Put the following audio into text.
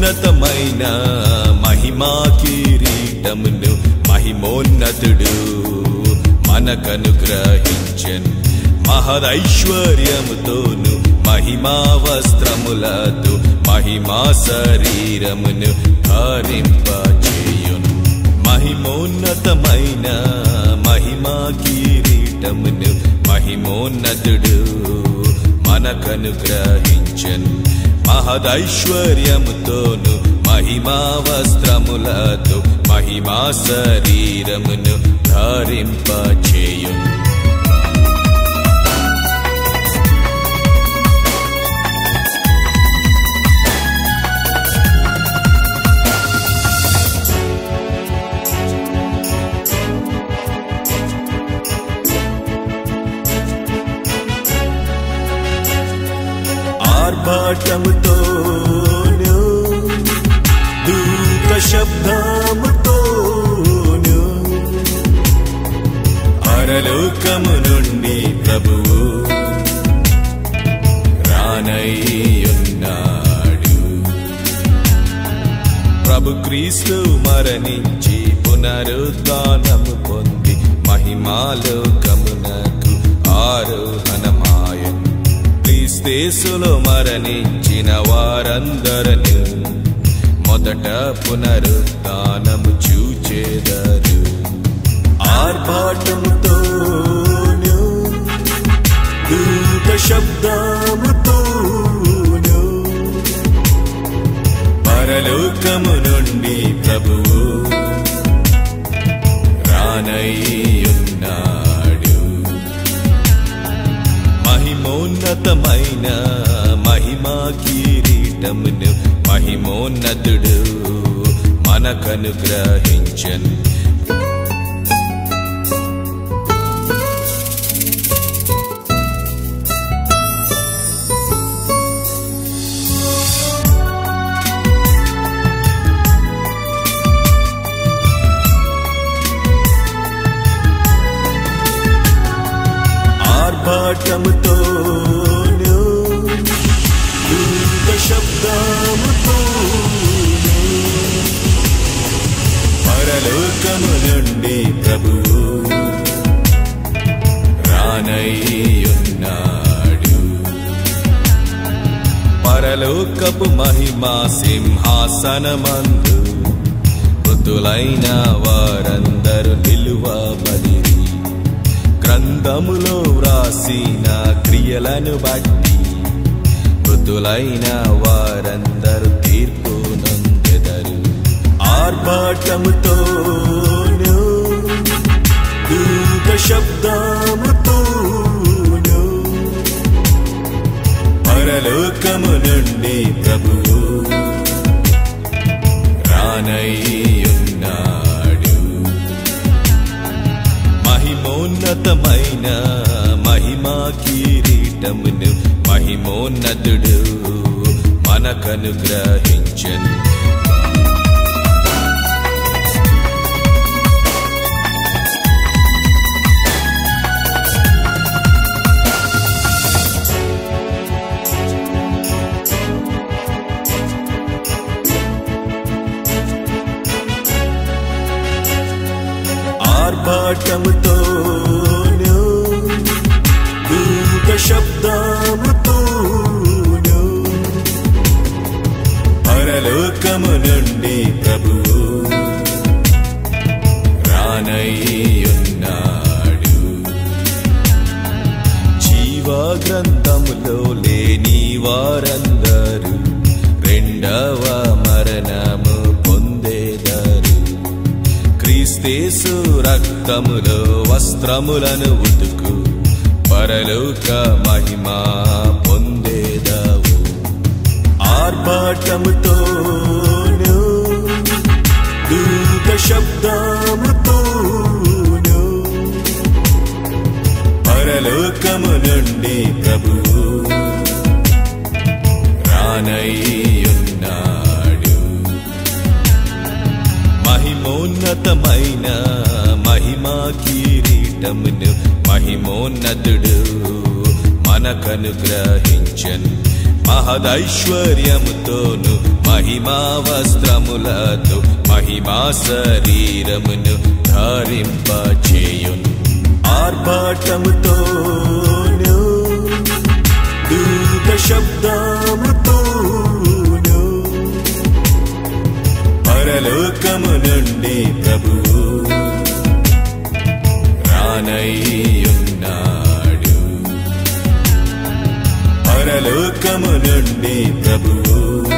మహిమోన్నతమైన మహిమా కిరీటమును మహిమోన్నతుడు మనకనుగ్రహించన్ మహదైశ్వర్యముతోను మహిమా వస్త్రములతో మహిమా శరీరమును ధరింపచేయున్ మహిమోన్నతమైన మహిమా కిరీటమును మహిమోన్నతుడు మనకనుగ్రహించన్ మహదైశ్వర్యముతోను మహిమా వస్త్రములతో మహిమా శరీరమును ధరింపచేయున్ ఆర్భాటముతోను దూత శబ్దముతోను పరలోకము నుండి ప్రభువు రానయ్యున్నాడు ప్రభు క్రీస్తు మరణించి పునరుద్ధానము పొంది మహిమాలోకమునకు ఆరోహణమాయన్ క్రీస్తేసులో మరణించిన వారందరను మొదట పునరుద్ధానము చూచేదరు ఆర్భాటముతోను దూత శబ్దముతోను పరలోకము నుండి ప్రభువు రానయ్యున్నాడు మహిమోన్నతమైన మహిమా కిరీటమును మహిమోన్నతుడు మనకనుగ్రహించన్ ఆర్భాటముతోను దూత శబ్దముతోను పరలోకము నుండి ప్రభువు రానయ్యున్నాడు పరలోకపు మహిమా సింహాసనమందు మృతులైన వారందరూ నిలువబడిరి గ్రంథములో వ్రాసిన క్రియలను బట్టి మృతులైన వారందరూ తీర్పు నొందెదరు ఆర్భాటముతోను దూత శబ్దముతోను పరలోకము నుండి ప్రభువు రానయ్యున్నాడు మహిమోన్నతమైన మహిమా కిరీటమును మహిమోన్నతుడు మనకనుగ్రహించన్ ఆర్భాటముతోను దూత శబ్దముతోను పరలోకము నుండి ప్రభువు రానయ్యున్నాడు జీవ గ్రంథములో లేని వారందరూ రెండవ మరణము పొందేదరు క్రీస్తేసు రక్తములో వస్త్రములను ఉతుకు పరలోక మహిమా పొందేదవు ఆర్భాటముతోను దూత శబ్దముతోను పరలోకము నుండి ప్రభువు రానయ్యున్నాడు మహిమోన్నతమైన మహిమా కిరీటమును మహిమోన్నతుడు మనకనుగ్రహించన్ మహదైశ్వర్యముతోను మహిమా వస్త్రములతో మహిమా శరీరమును ధరింపచేయున్ ఆర్భాటముతోను దూత శబ్దముతోను పరలోకము నుండి ప్రభువు రానయ్యున్నాడు పరలోకము నుండి ప్రభువు